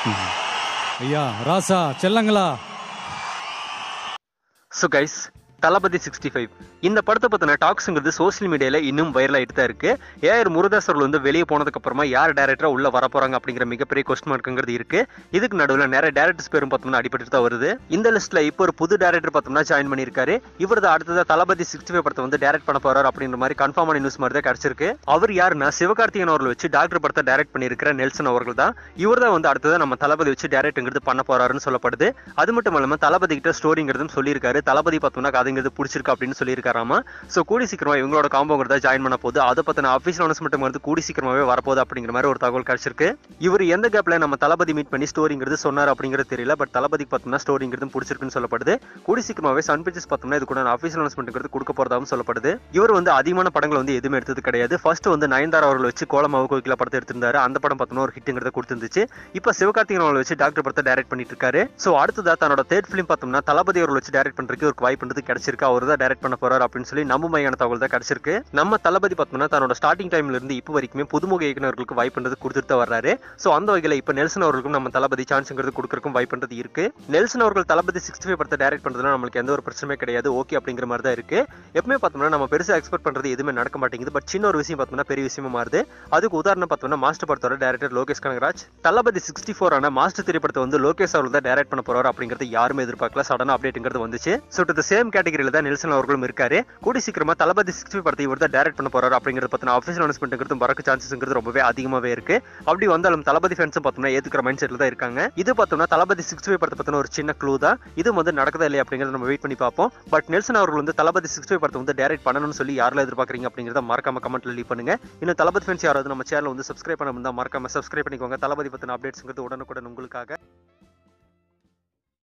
ஐயா ராசா செல்லங்களா so guys Thalapathy sixty five இந்த படத்தை பற்றின டாக்ஸுங்கிறது சோஷியல் மீடியாவில் இன்னும் வைரல் ஆகிட்டு தான் இருக்கு ஏஆர் முருதாஸ் அவர்கள் வந்து வெளியே போனதுக்கு அப்புறமா யார் டேரக்டரா உள்ள வர போறாங்க அப்படிங்கிற மிகப்பெரிய கொஸ்டின் மார்க்குங்கிறது இருக்கு இதுக்கு நடுவில் நிறைய டேரக்டர்ஸ் பேரும் பார்த்தோம்னா அடிபட்டு தான் வருது இந்த லிஸ்ட்ல இப்போ ஒரு புது டேரக்டர் பார்த்தோம்னா ஜாயின் பண்ணியிருக்காரு இவர் தான் அடுத்ததா தளபதி சிக்ஸ்டி ஃபைவ் படத்தை வந்து டேரக்ட் பண்ண போறாரு அப்படின்ற மாதிரி கன்ஃபார்மான நியூஸ் மாதிரி தான் கிடைச்சிருக்கு அவர் யாருன்னா சிவகார்த்திகேயன் அவர்கள் வச்சு டாக்டர் படத்தை டேரக்ட் பண்ணியிருக்கிற நெல்சன் அவர்கள் தான் இவர் தான் வந்து அடுத்ததா நம்ம தளபதி வச்சு டேரக்ட்ங்கிறது பண்ண போறாருன்னு சொல்லப்படுது அது மட்டும் இல்லாம தளபதி கிட்ட ஸ்டோரிங்கிறதும் சொல்லியிருக்காரு தளபதி பார்த்தோம்னா கதைங்கிறது பிடிச்சிருக்கு அப்படின்னு சொல்லியிருக்காராமா ஸோ கூடி சீக்கிரமா இவங்களோட காம்போங்கிறத ஜாயின் பண்ண போகுது அதை பத்தின அஃபிஷியல் அனௌன்ஸ்மெண்ட் வந்து கூடி சீக்கிரமாவே வரப்போகுது அப்படிங்கிற மாதிரி ஒரு தகவல் கிடைச்சிருக்கு இவர் எந்த கேப்ல நம்ம தளபதி மீட் பண்ணி ஸ்டோரிங்கிறது சொன்னார் அப்படிங்கிறது தெரியல பட் தளபதிக்கு பார்த்தோம்னா ஸ்டோரிங்கிறது பிடிச்சிருக்குன்னு சொல்லப்படுது கூடி சீக்கிரமாவே சன் பிக்சர்ஸ் பார்த்தோம்னா இது கூட அஃபிஷியல் அனௌன்ஸ்மெண்ட் கொடுக்க போறதாகவும் சொல்லப்படுது இவர் வந்து அதிகமான படங்கள் வந்து எதுவுமே எடுத்தது கிடையாது ஃபர்ஸ்ட் வந்து நயன்தாரா அவர்கள் வச்சு கோலமாவு கோகிலா படத்தை எடுத்திருந்தாரு அந்த படம் பார்த்தோம்னா ஒரு ஹிட்டுங்கிறத கொடுத்துருந்துச்சு இப்போ சிவகார்த்திகேயன் அவர்கள் வச்சு டாக்டர் படத்தை டைரக்ட் பண்ணிட்டு இருக்காரு ஸோ அடுத்ததா தன்னோட தேர்ட் ஃபிலிம் பார்த்தோம்னா தளபதி அவர்கள் வச்சு டைரக்ட் பண்றதுக்கு ஒரு வாய்ப்புன்றது கிடைச்சிருக்கு அவர் தான் டைரக்ட் பண்ண போறாரு அப்படின்னு சொல்லி நம்பமையான தகவல் தான் கிடைச்சிருக்கு நம்ம தளபதி பார்த்தோம்னா தன்னோட ஸ்டார்டிங் டைம்ல இருந்து இப்போ வரைக்குமே புதுமுக இயக்குநர்களுக்கு வாய்ப்புன்றது கொடுத்துட்டு தான் வர்றாரு ஸோ அந்த வகையில் இப்போ நெல்சன் அவர்களுக்கும் நம்ம தளபதி சான்ஸ்ங்கிறது கொடுக்கறதுக்கும் வாய்ப்புன்றது இருக்கு நெல்சன் அவர்கள் தளபதி சிக்ஸ்டி ஃபைவ் படத்தை டைரக்ட் பண்றதுல நம்மளுக்கு எந்த ஒரு பிரச்சனையும் கிடையாது ஓகே அப்படிங்கிற மாதிரி தான் இருக்கு எப்பவுமே பார்த்தோம்னா நம்ம பெருசாக எக்ஸ்பெக்ட் பண்றது எதுவுமே நடக்க மாட்டேங்குது பட் சின்ன ஒரு விஷயம் பார்த்தோம்னா பெரிய விஷயமா மாறுது அதுக்கு உதாரணம் பார்த்தோம்னா மாஸ்டர் படத்தோட director Lokesh Kanagaraj Thalapathy sixty four ஆன மாஸ்டர் திரைப்படத்தை வந்து லோகேஷ் அவர்கள் தான் டைரக்ட் பண்ண போறாரு அப்படிங்கிறது யாருமே எதிர்பார்க்கல சடனா அப்டேட்டுங்கிறது வந்துச்சு ஸோ டு சேம் கேட்டகரியில தான் நெல்சன் அவர்களும் இருக்காரு கூடி சீக்கிரமா தளபதி சிக்ஸ்டி ஃபைவ் படத்தை இவர் தான் டைரக்ட் பண்ண போறாரு அப்படிங்கிறத பத்தின அஃபிஷியல் அனௌன்ஸ்மெண்ட்ங்கிறது வரக்கு சான்சஸ்ங்கிறது ரொம்பவே அதிகமாவே இருக்கு அப்படி வந்தாலும் தளபதி ஃபேன்ஸும் பார்த்தோம்னா ஏத்துக்கிற மைண்ட் செட்ல தான் இருக்காங்க இது பார்த்தோம்னா தளபதி சிக்ஸ்டி ஃபைவ் படத்தை பத்தின ஒரு சின்ன க்ளூ தான் இது வந்து நடக்குதா இல்லையா அப்படிங்கிறத நம்ம வெயிட் பண்ணி பார்ப்போம் பட் நெல்சன் அவர்கள் வந்து தளபதி சிக்ஸ்டி ஃபைவ் படத்தை வந்து டைரக்ட் பண்ணணும்னு சொல்லி யாரெல்லாம் எதிர்பார்க்குறீங்க அப்படிங்கிறத மறக்காம கமெண்ட்ல லீவ் பண்ணுங்க இன்னும் தளபதி ஃபேன்ஸ் யாராவது நம்ம சேனல் வந்து சப்ஸ்கிரைப் பண்ண மறக்காம சப்ஸ்கிரைப் பண்ணிக்கோங்க தளபதி பத்தின அப்டேட்ஸ்ங்கிறது உடனுக்குடன் உங்களுக்காக